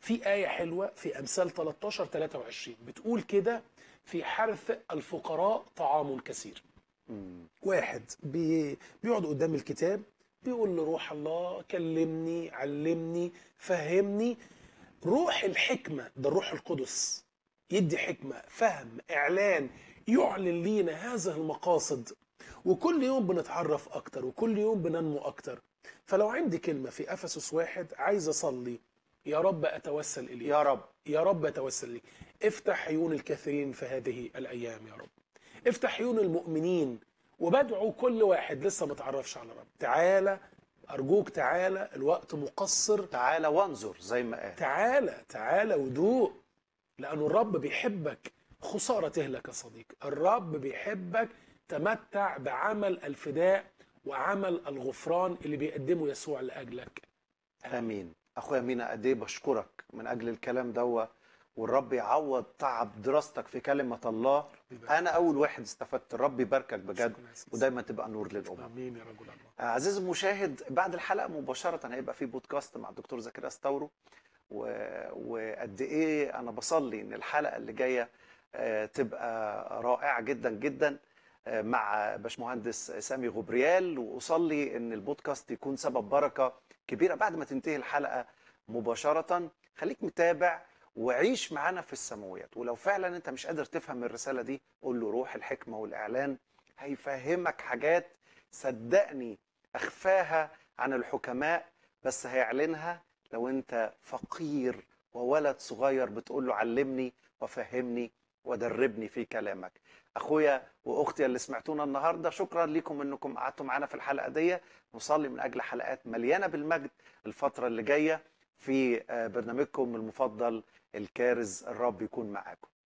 في آية حلوة في أمثال 13 23 بتقول كده في حرث الفقراء طعام كثير واحد بي بيقعد قدام الكتاب بيقول لروح الله كلمني علمني فهمني روح الحكمة ده الروح القدس يدي حكمة فهم إعلان يعلن لينا هذه المقاصد وكل يوم بنتعرف أكتر وكل يوم بننمو أكتر فلو عندي كلمة في أفسس واحد عايز أصلي يا رب أتوسل إليك يا رب يا رب أتوسل لك افتح عيون الكثيرين في هذه الأيام يا رب افتح عيون المؤمنين وبدعو كل واحد لسه ما تعرفش على رب تعالى أرجوك تعالى الوقت مقصر تعالى وانظر زي ما قال تعالى تعالى ودوق لأنه الرب بيحبك خسارة تهلك يا صديقي الرب بيحبك تمتع بعمل الفداء وعمل الغفران اللي بيقدمه يسوع لأجلك امين اخويا مينا قد ايه بشكرك من اجل الكلام دوا والرب يعوض تعب دراستك في كلمه الله انا اول واحد استفدت الرب يباركك بجد شكراً يا سيدي. ودايما تبقى نور للامه آمين يا رجل الله عزيزي المشاهد بعد الحلقه مباشره هيبقى في بودكاست مع الدكتور زكريا ستورو و... وقد ايه انا بصلي ان الحلقه اللي جايه آه، تبقى رائعه جدا جدا آه، مع باشمهندس سامي غبريال واصلي ان البودكاست يكون سبب بركه كبيره بعد ما تنتهي الحلقه مباشره خليك متابع وعيش معانا في السماويات ولو فعلا انت مش قادر تفهم الرساله دي قول له روح الحكمه والاعلان هيفهمك حاجات صدقني اخفاها عن الحكماء بس هيعلنها لو انت فقير وولد صغير بتقول له علمني وفهمني ودربني في كلامك اخويا واختي اللي سمعتونا النهارده شكرا لكم انكم قعدتوا معانا في الحلقه دي نصلي من اجل حلقات مليانه بالمجد الفتره اللي جايه في آه، برنامجكم المفضل الكارز الرب يكون معاكم